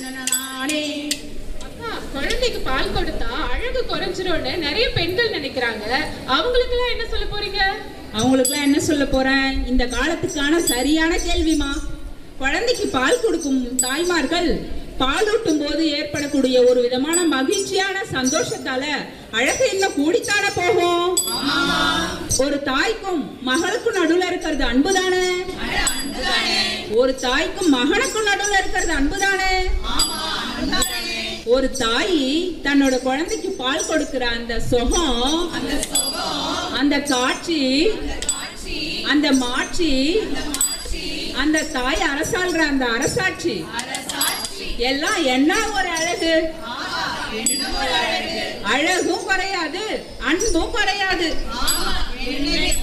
நானே அக்கா, குழந்தைக்கு பால் கொடுத்தா அழகு குறைஞ்சிரும்னு நிறைய பெண்கள் நினைக்கிறாங்க அவங்களுக்கு எல்லாம் என்ன சொல்ல போறீங்க அவங்களுக்குலாம் என்ன சொல்ல போறேன் இந்த காலத்துக்கான சரியான கேள்விமா குழந்தைக்கு பால் கொடுக்கும் தாய்மார்கள் பாலூட்டும் போது ஏற்படக்கூடிய ஒரு விதமான மகிழ்ச்சியான சந்தோஷத்தால அழகு இன்னும் கூடித்தானே போகும் ஒரு தாய்க்கும் மகளுக்கும் நடுவுல இருக்கிறது அன்புதானே ஒரு தாய்க்கும் மகனுக்கும் நடுவுல இருக்கிறது அன்புதானே ஒரு தாய் தன்னோட குழந்தைக்கு பால் கொடுக்கிற அந்த சுகம் அந்த காட்சி அந்த மாட்சி அந்த தாய் அரசாள்ற அந்த அரசாட்சி எல்லாம் என்ன ஒரு அழகு அழகும் குறையாது அன்பும் குறையாது